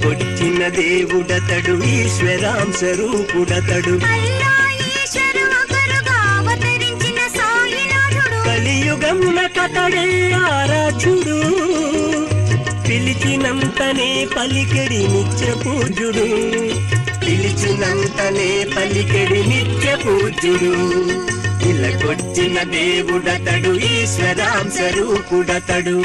ఇలకొచ్చిన దేవుడతడు ఈశ్వరాంశ రూపుడతడు అల్లా ఈశ్వరు ఒకరుగా అవతరించిన సాయినాథుడు కలియుగమున కతడే ఆరాధ్యుడు పిలిచినంతనే పలికెడి నిత్య పూజుడు పిలిచినంతనే పలికెడి నిత్య పూజుడు ఇలకొచ్చిన దేవుడతడు ఈశ్వరాంశ రూపుడతడు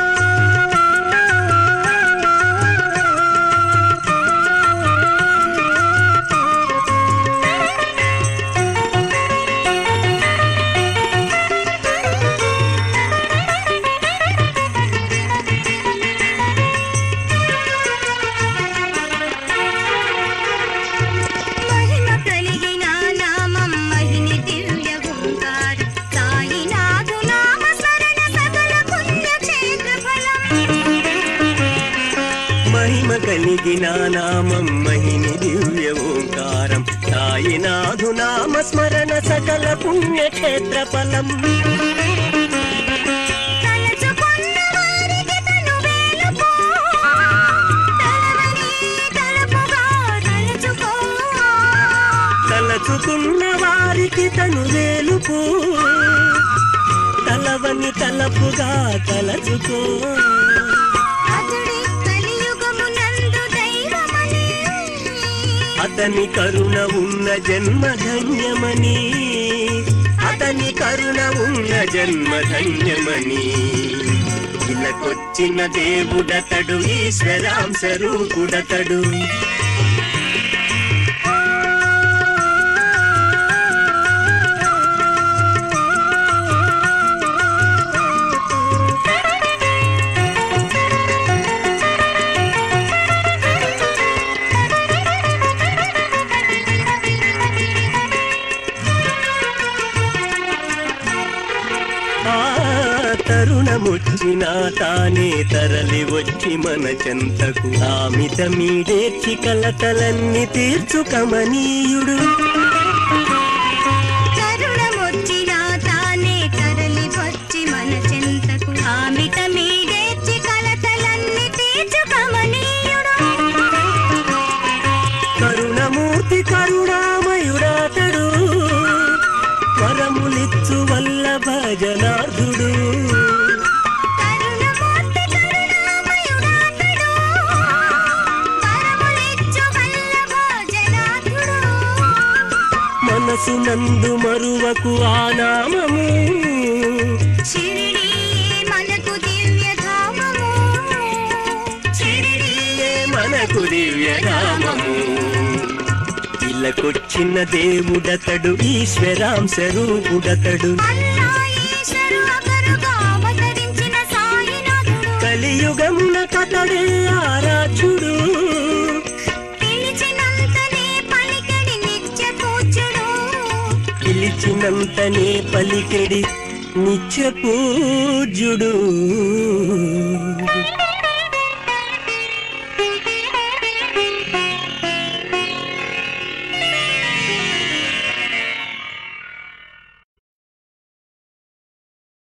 మహిమ కలిగిన నామం మహిని దివ్య ఓంకారం సాయినాథు నామ స్మరణ సకల పుణ్యక్షేత్ర ఫలం మహిమ కలిగిన నామం మహిని దివ్య ఓంకారం సాయినాథు నామ స్మరణ సకల పుణ్యక్షేత్ర ఫలం తలచుకున్న వారికి తను వేలుకో తలవని తలపుగా తలచుకో తలచుకున్న వారికి తను వేలుపు తలవని తలపుగా తలచుకో అతడి కలియుగమునందు దైవమని అతని కరుణ ఉన్న జన్మ ధన్యమని అతని కరుణ ఉన్న జన్మ ధన్యమని ఇలకొచ్చిన దేవుడతడు ఈశ్వరాంశ రూపుడతడు ఆ తరుణమొచ్చిన తానే తరలి వచ్చి మన చెంతకు ఆమిత మీడేర్చి కలతలన్నీ తీర్చు కమనీయుడు కరుణమొచ్చిన తానే తరలి వచ్చి మన చెంతకు ఆమిట మీడేర్చి కలతలన్నీ తీర్చు కమనీయుడు కరుణమూర్తి కరుణామయుడాతడు వరములిచ్చు వల్లభ జనార్దుడు కరుణమూర్తి కరుణామయుడాతడు వరములిచ్చు వల్లభ జనార్దుడు మనసు నందు మరువకు ఆ నామము షిరిడీయే మనకు దివ్యధామము చిరిడియే మనకు దివ్యనామము ఇలకొచ్చిన దేవుడతడు ఈశ్వరాంశ రూపుడతడు అల్లా ఈశ్వరు ఒకరుగా అవతరించిన సాయినాథుడు కలియుగమున కతడే ఆరాధ్యుడు పిలిచినంతనే పలికడి నిత్య పూజ్యుడు పిలిచినంతనే పలికెడి నిత్య పూజ్యుడు